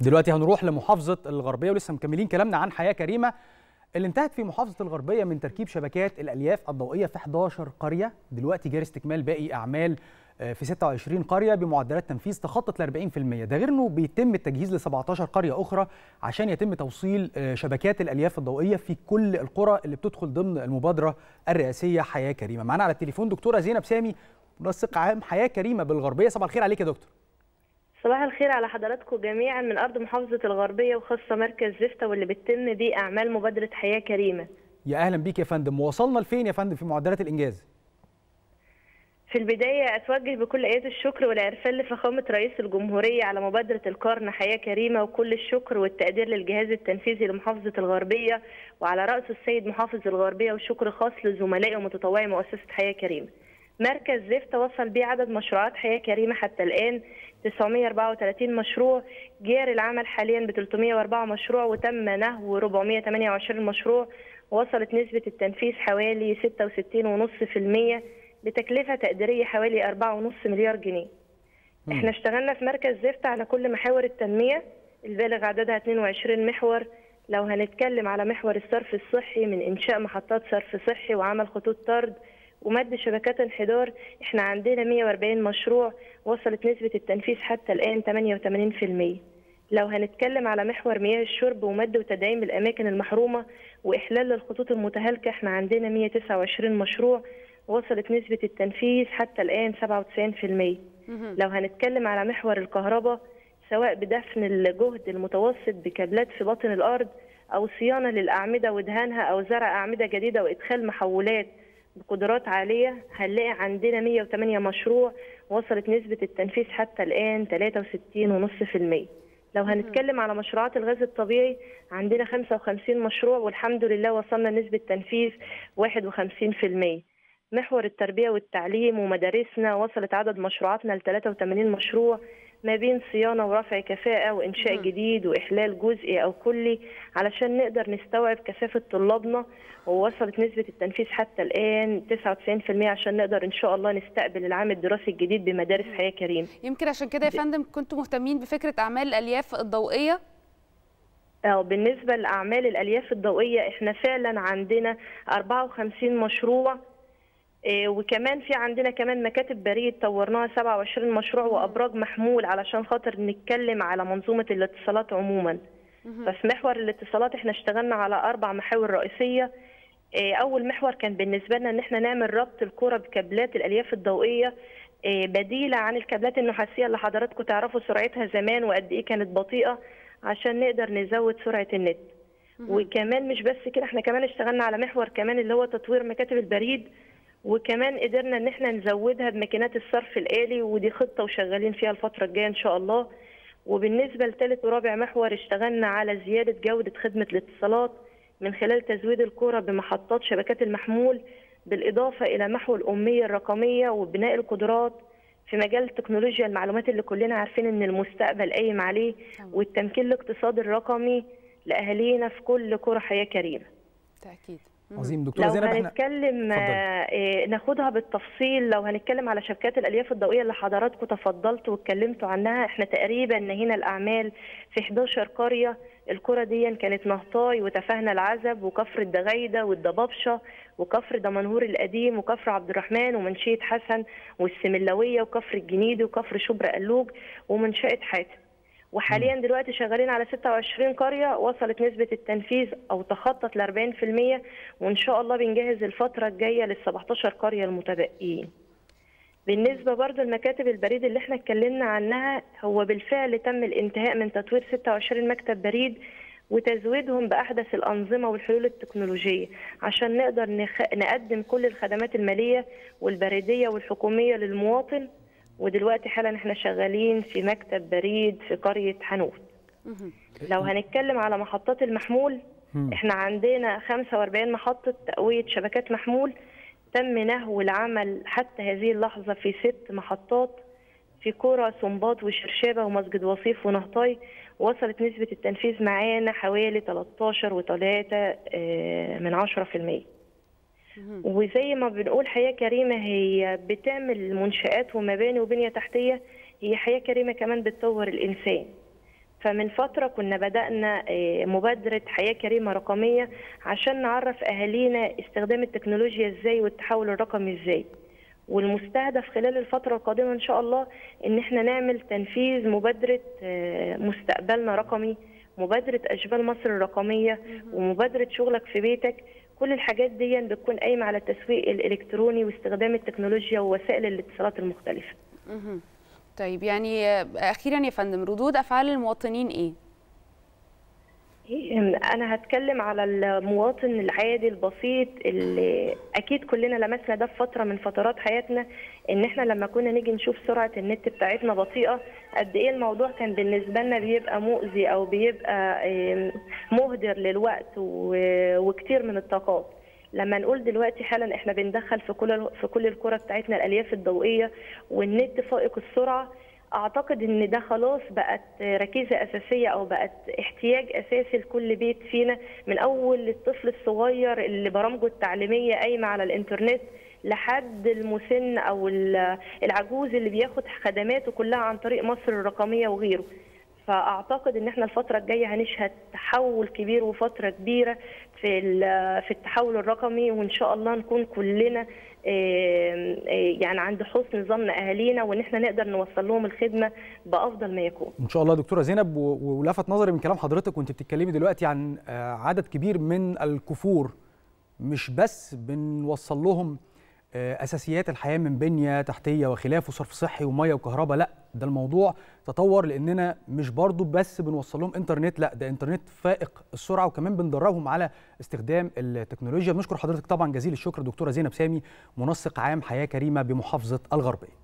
دلوقتي هنروح لمحافظة الغربية ولسه مكملين كلامنا عن حياة كريمة اللي انتهت في محافظة الغربية من تركيب شبكات الألياف الضوئية في 11 قرية دلوقتي جاري استكمال باقي أعمال في 26 قرية بمعدلات تنفيذ تخطت ل 40% ده غير انه بيتم التجهيز ل 17 قرية أخرى عشان يتم توصيل شبكات الألياف الضوئية في كل القرى اللي بتدخل ضمن المبادرة الرئاسية حياة كريمة معانا على التليفون دكتورة زينب سامي منسق عام حياة كريمة بالغربية صباح الخير عليك يا دكتور صباح الخير على حضراتكم جميعا من ارض محافظه الغربيه وخاصه مركز زفته واللي بتتم بيه اعمال مبادره حياه كريمه. يا اهلا بيك يا فندم وصلنا لفين يا فندم في معدلات الانجاز؟ في البدايه اتوجه بكل ايات الشكر والعرفان لفخامه رئيس الجمهوريه على مبادره القرن حياه كريمه وكل الشكر والتقدير للجهاز التنفيذي لمحافظه الغربيه وعلى راسه السيد محافظ الغربيه وشكر خاص لزملائي ومتطوعي مؤسسه حياه كريمه. مركز زفت وصل بيه عدد مشروعات حياة كريمة حتى الآن 934 مشروع جاري العمل حاليا ب 304 مشروع وتم نهو 428 مشروع وصلت نسبة التنفيذ حوالي 66.5% بتكلفة تقديرية حوالي 4.5 مليار جنيه احنا اشتغلنا في مركز زفت على كل محاور التنمية البالغ عددها 22 محور لو هنتكلم على محور الصرف الصحي من إنشاء محطات صرف صحي وعمل خطوط طرد ومد شبكات انحدار احنا عندنا 140 مشروع وصلت نسبة التنفيذ حتى الآن 88% لو هنتكلم على محور مياه الشرب ومد وتدعيم الأماكن المحرومة وإحلال للخطوط المتهالكة احنا عندنا 129 مشروع وصلت نسبة التنفيذ حتى الآن 97% لو هنتكلم على محور الكهرباء سواء بدفن الجهد المتوسط بكابلات في باطن الأرض أو صيانة للأعمدة ودهانها أأو زرع أعمدة جديدة وإدخال محولات بقدرات عالية هنلاقي عندنا 108 مشروع وصلت نسبة التنفيذ حتى الآن 63.5% لو هنتكلم على مشروعات الغاز الطبيعي عندنا 55 مشروع والحمد لله وصلنا نسبة تنفيذ 51% محور التربية والتعليم ومدارسنا وصلت عدد مشروعاتنا ل 83 مشروع ما بين صيانة ورفع كفاءة وإنشاء م. جديد وإحلال جزئي أو كلي علشان نقدر نستوعب كثافة طلابنا ووصلت نسبة التنفيذ حتى الآن 99% عشان نقدر إن شاء الله نستقبل العام الدراسي الجديد بمدارس حياة كريم يمكن عشان كده يا فندم كنتوا مهتمين بفكرة أعمال الألياف الضوئية اه بالنسبة لأعمال الألياف الضوئية احنا فعلا عندنا 54 مشروع وكمان في عندنا كمان مكاتب بريد طورناها 27 مشروع وابراج محمول علشان خاطر نتكلم على منظومه الاتصالات عموما ففي محور الاتصالات احنا اشتغلنا على اربع محاور رئيسيه اول محور كان بالنسبه لنا ان احنا نعمل ربط الكره بكابلات الالياف الضوئيه بديله عن الكابلات النحاسيه اللي حضراتكم تعرفوا سرعتها زمان وقد ايه كانت بطيئه عشان نقدر نزود سرعه النت وكمان مش بس كده احنا كمان اشتغلنا على محور كمان اللي هو تطوير مكاتب البريد وكمان قدرنا ان احنا نزودها بماكينات الصرف الآلي ودي خطة وشغالين فيها الفترة الجاية ان شاء الله وبالنسبة لثالث ورابع محور اشتغلنا على زيادة جودة خدمة الاتصالات من خلال تزويد القرى بمحطات شبكات المحمول بالإضافة إلى محو الأمية الرقمية وبناء القدرات في مجال تكنولوجيا المعلومات اللي كلنا عارفين ان المستقبل قايم عليه والتمكين الاقتصادي الرقمي لأهالينا في كل قرى حياة كريمة. تأكيد. عظيم دكتوره لو زينب هنتكلم آه ناخدها بالتفصيل لو هنتكلم على شبكات الالياف الضوئيه اللي حضراتكم تفضلتوا واتكلمتوا عنها احنا تقريبا نهينا الاعمال في 11 قريه القرى دي كانت نهطاي وتفاهنا العزب وكفر الدغيده والضبابشه وكفر دمنهور القديم وكفر عبد الرحمن ومنشيه حسن والسملويه وكفر الجنيدي وكفر شبرا قلوج ومنشاه حاتم وحاليا دلوقتي شغالين على 26 قريه وصلت نسبه التنفيذ او تخطت ل 40% وان شاء الله بنجهز الفتره الجايه لل 17 قريه المتبقيين. بالنسبه برضو لمكاتب البريد اللي احنا اتكلمنا عنها هو بالفعل تم الانتهاء من تطوير 26 مكتب بريد وتزويدهم باحدث الانظمه والحلول التكنولوجيه عشان نقدر نخ... نقدم كل الخدمات الماليه والبريديه والحكوميه للمواطن ودلوقتي حالا احنا شغالين في مكتب بريد في قرية حنوت لو هنتكلم على محطات المحمول احنا عندنا 45 محطة تقوية شبكات محمول تم نهو العمل حتى هذه اللحظة في ست محطات في قرى سنباط وشرشابة ومسجد وصيف ونهطاي وصلت نسبة التنفيذ معانا حوالي 13 و3 من 10% وزي ما بنقول حياة كريمة هي بتعمل منشآت ومباني وبنية تحتية هي حياة كريمة كمان بتطور الإنسان فمن فترة كنا بدأنا مبادرة حياة كريمة رقمية عشان نعرف أهالينا استخدام التكنولوجيا إزاي والتحول الرقمي إزاي والمستهدف خلال الفترة القادمة إن شاء الله إن إحنا نعمل تنفيذ مبادرة مستقبلنا رقمي مبادرة أشبال مصر الرقمية ومبادرة شغلك في بيتك كل الحاجات دي بتكون قايمة على التسويق الإلكتروني واستخدام التكنولوجيا ووسائل الاتصالات المختلفة طيب يعني أخيرا يا فندم ردود أفعال المواطنين إيه؟ أنا هتكلم على المواطن العادي البسيط اللي أكيد كلنا لمسنا ده في فترة من فترات حياتنا إن إحنا لما كنا نيجي نشوف سرعة النت بتاعتنا بطيئة قد إيه الموضوع كان بالنسبة لنا بيبقى مؤذي أو بيبقى مهدر للوقت وكتير من الطاقات. لما نقول دلوقتي حالا احنا بندخل في كل في كل الكره بتاعتنا الالياف الضوئيه والنت فائق السرعه اعتقد ان ده خلاص بقت ركيزه اساسيه او بقت احتياج اساسي لكل بيت فينا من اول الطفل الصغير اللي برامجه التعليميه قايمه على الانترنت لحد المسن او العجوز اللي بياخد خدماته كلها عن طريق مصر الرقميه وغيره فاعتقد ان احنا الفتره الجايه هنشهد تحول كبير وفتره كبيره في في التحول الرقمي وان شاء الله نكون كلنا يعني عند حسن ظن اهالينا وان احنا نقدر نوصل لهم الخدمه بافضل ما يكون. ان شاء الله دكتوره زينب ولفت نظري من كلام حضرتك وانت بتتكلمي دلوقتي عن عدد كبير من الكفور مش بس بنوصل لهم اساسيات الحياه من بنيه تحتيه وخلافه وصرف صحي وميه وكهرباء لا ده الموضوع تطور لاننا مش برضو بس بنوصل لهم انترنت لا ده انترنت فائق السرعه وكمان بندربهم على استخدام التكنولوجيا بنشكر حضرتك طبعا جزيل الشكر دكتوره زينب سامي منسق عام حياه كريمه بمحافظه الغربيه